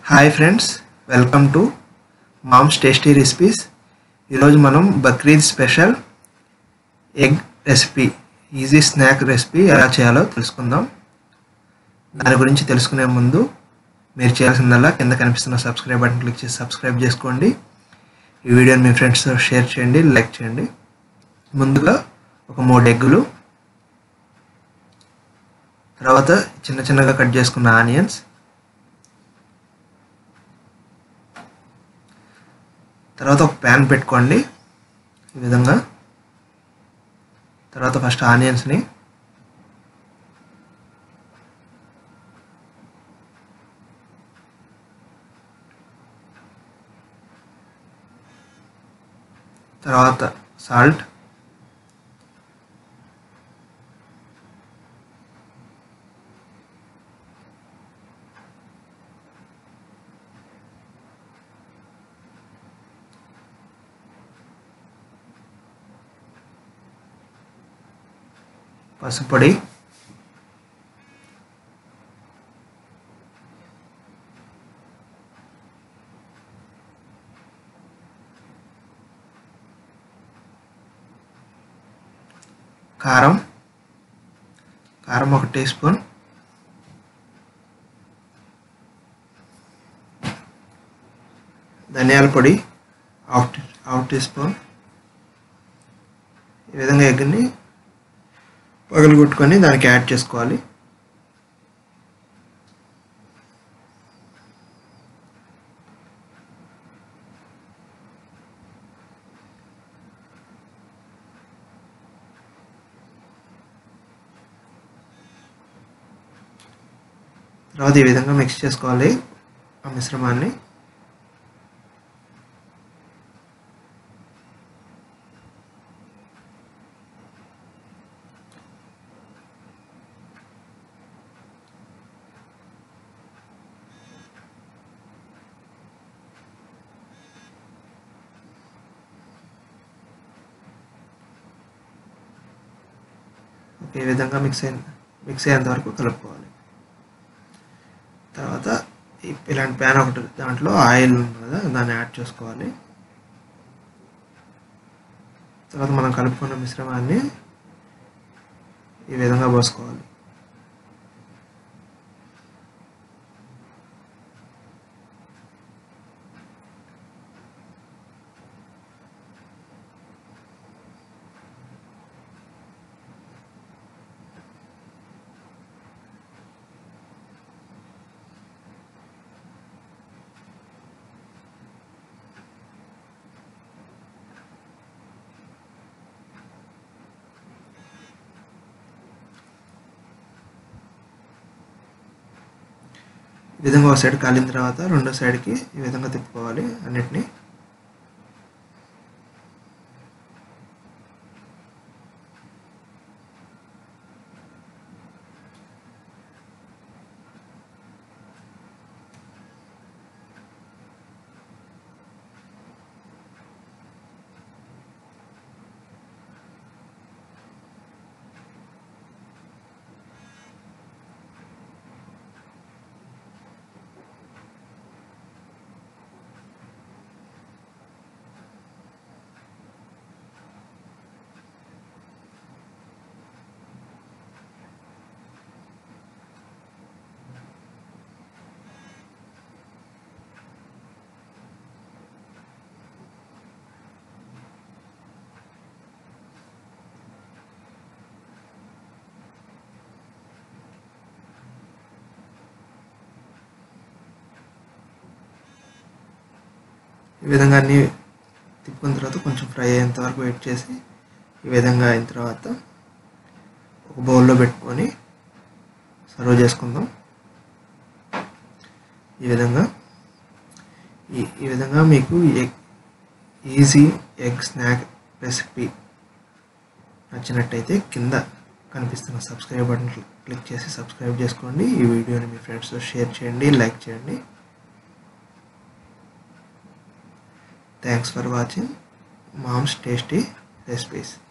hi friends welcome to moms tasty recipes ఈరోజు మనం Bakrid special egg recipe easy snack recipe ఎలా చేయాలో తెలుసుకుందాం దాని గురించి తెలుసుకునే ముందు మీరు చేయాల్సిందల్లా కింద కనిపిస్తున్న సబ్స్క్రైబ్ బటన్ క్లిక్ చేసి సబ్స్క్రైబ్ చేసుకోండి ఈ వీడియోని మీ ఫ్రెండ్స్తో షేర్ చేయండి లైక్ చేయండి ముందుగా ఒక మూడు ఎగ్గులు తర్వాత చిన్న చిన్నగా కట్ చేసుకున్న ఆనియన్స్ తర్వాత ఒక ప్యాన్ పెట్టుకోండి ఈ విధంగా తర్వాత ఫస్ట్ ఆనియన్స్ని తర్వాత సాల్ట్ పసుపొడి కారం కారం ఒక టీ స్పూన్ ధనియాల పొడి half tea half teaspoon ఈ విధంగా ఎగ్ని పగలగొట్టుకొని దానికి యాడ్ చేసుకోవాలి తర్వాత ఈ విధంగా మిక్స్ చేసుకోవాలి ఆ మిశ్రమాన్ని ఓకే ఈ విధంగా మిక్స్ అయిన మిక్స్ అయ్యేంత వరకు కలుపుకోవాలి తర్వాత ఈ- ఇలాంటి ప్యాన్ ఒకటి దాంట్లో ఆయిల్ ఉంది కదా దాన్ని యాడ్ చేసుకోవాలి తర్వాత మనం కలుపుకున్న మిశ్రమాన్ని ఈ విధంగా పోసుకోవాలి ఈ విధంగా ఒక సైడ్ కాలిన తర్వాత రెండో సైడ్కి ఈ విధంగా తిప్పుకోవాలి అన్నిటినీ ఈ విధంగా అన్ని తిప్పుకున్న తర్వాత కొంచెం ఫ్రై అయ్యేంత వరకు వెయిట్ చేసి ఈ విధంగా అయిన తర్వాత ఒక బౌల్లో పెట్టుకొని సర్వ్ చేసుకుందాం ఈ విధంగా ఈ ఈ విధంగా మీకు egg easy egg snack recipe నచ్చినట్టయితే కింద కనిపిస్తున్న సబ్స్క్రైబ్ బటన్ క్లిక్ చేసి సబ్స్క్రైబ్ చేసుకోండి ఈ వీడియోని మీ ఫ్రెండ్స్తో షేర్ చేయండి లైక్ చేయండి thanks for watching moms tasty recipes